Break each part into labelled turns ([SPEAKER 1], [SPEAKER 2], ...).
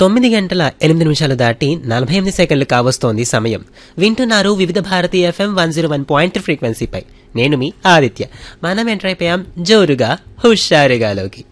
[SPEAKER 1] తొమ్మిది గంటల ఎనిమిది నిమిషాలు దాటి నలభై ఎనిమిది సెకండ్లు కావస్తోంది సమయం వింటున్నారు Vividh Bharati FM one zero one point ఫ్రీక్వెన్సీపై నేను మీ ఆదిత్య మనం ఎంటర్ అయిపోయాం జోరుగా హుషారుగాలోకి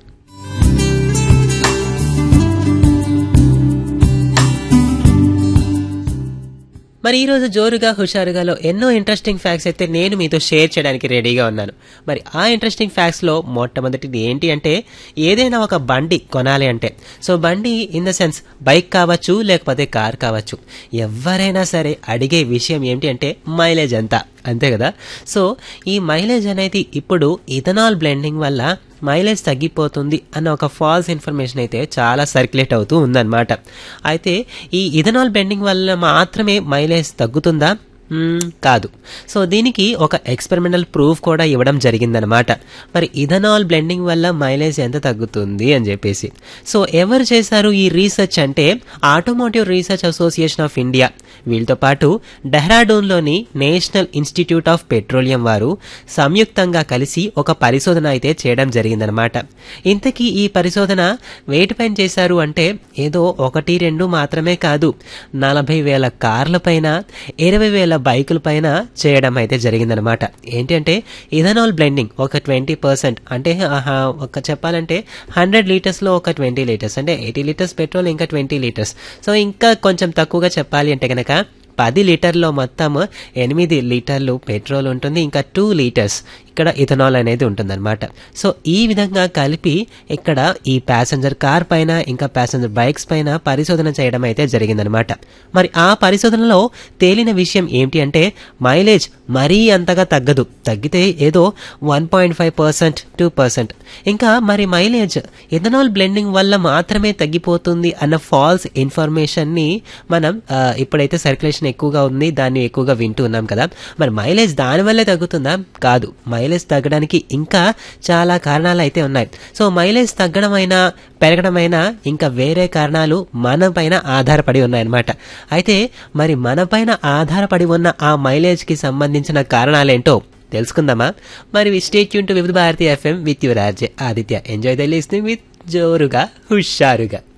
[SPEAKER 1] మరి ఈ రోజు జోరుగా హుషారుగాలో ఎన్నో ఇంట్రెస్టింగ్ ఫ్యాక్ట్స్ అయితే నేను మీతో షేర్ చేయడానికి రెడీగా ఉన్నాను మరి ఆ ఇంట్రెస్టింగ్ ఫ్యాక్ట్స్ లో మొట్టమొదటిది ఏంటి అంటే ఏదైనా ఒక బండి కొనాలి అంటే సో బండి ఇన్ ద సెన్స్ బైక్ కావచ్చు లేకపోతే కార్ కావచ్చు ఎవరైనా సరే అడిగే విషయం ఏంటి అంటే మైలేజ్ ఎంత అంతే కదా సో ఈ మైలేజ్ అనేది ఇప్పుడు ఇథనాల్ బ్లెండింగ్ వల్ల మైలేజ్ తగ్గిపోతుంది అన్న ఒక ఫాల్స్ ఇన్ఫర్మేషన్ అయితే చాలా సర్క్యులేట్ అవుతూ ఉందన్నమాట అయితే ఈ ఇథనాల్ బ్లెండింగ్ వల్ల మాత్రమే మైలేజ్ తగ్గుతుందా మ్మ్, కాదు సో దీనికి ఒక ఎక్స్పెరిమెంటల్ ప్రూఫ్ కూడా ఇవ్వడం జరిగిందనమాట మరి ఇథనాల్ బ్లెండింగ్ వల్ల మైలేజ్ ఎంత తగ్గుతుంది అని చెప్పేసి సో ఎవరు చేశారు ఈ రీసెర్చ్ అంటే Automotive Research Association of India వీళ్ళతో పాటు డెహ్రాడూన్లోని నేషనల్ ఇన్స్టిట్యూట్ ఆఫ్ పెట్రోలియం వారు సంయుక్తంగా కలిసి ఒక పరిశోధన అయితే చేయడం జరిగిందనమాట ఇంతకీ ఈ పరిశోధన వేటిపైన చేశారు అంటే ఏదో ఒకటి రెండు మాత్రమే కాదు నలభై వేల కార్ల పైన ఇరవై వేల బైకుల పైన చేయడం అయితే జరిగిందనమాట ఏంటంటే ఇథనాల్ బ్లెండింగ్ ఒక ట్వంటీ పర్సెంట్ అంటే ఆహా, ఒక చెప్పాలంటే హండ్రెడ్ లీటర్స్లో ఒక ట్వంటీ లీటర్స్ అంటే ఎయిటీ లీటర్స్ పెట్రోల్ ఇంకా ట్వంటీ లీటర్స్ సో ఇంకా కొంచెం తక్కువగా చెప్పాలి అంటే కనుక పది లీటర్లో మొత్తం ఎనిమిది లీటర్లు పెట్రోల్ ఉంటుంది ఇంకా టూ లీటర్స్ ఇక్కడ ఇథనాల్ అనేది ఉంటుందన్నమాట సో ఈ విధంగా కలిపి ఇక్కడ ఈ ప్యాసింజర్ కార్ పైన ఇంకా ప్యాసింజర్ బైక్స్ పైన పరిశోధన చేయడం అయితే జరిగిందనమాట మరి ఆ పరిశోధనలో తేలిన విషయం ఏంటి అంటే మైలేజ్ మరీ అంతగా తగ్గదు తగ్గితే ఏదో one point five percent two percent ఇంకా మరి మైలేజ్ ఇథనాల్ బ్లెండింగ్ వల్ల మాత్రమే తగ్గిపోతుంది అన్న ఫాల్స్ ఇన్ఫర్మేషన్ని మనం ఆ, ఇప్పుడైతే సర్క్యులేషన్ ఎక్కువగా ఉంది దాన్ని ఎక్కువగా వింటూ ఉన్నాం కదా మరి మైలేజ్ దానివల్లే తగ్గుతుందా కాదు మైలేజ్ తగ్గడానికి ఇంకా చాలా కారణాలు అయితే ఉన్నాయి సో మైలేజ్ తగ్గడమైనా పెరగడమైనా ఇంకా వేరే కారణాలు మన పైన ఆధారపడి ఉన్నాయన్నమాట అయితే మరి మన పైన ఆధారపడి ఉన్న ఆ మైలేజ్ కి సంబంధించిన కారణాలేంటో తెలుసుకుందామా మరి స్టేట్ యూన్ to Vividh Bharati FM with your RJ Aditya enjoy the listening with జోరుగా హుషారుగా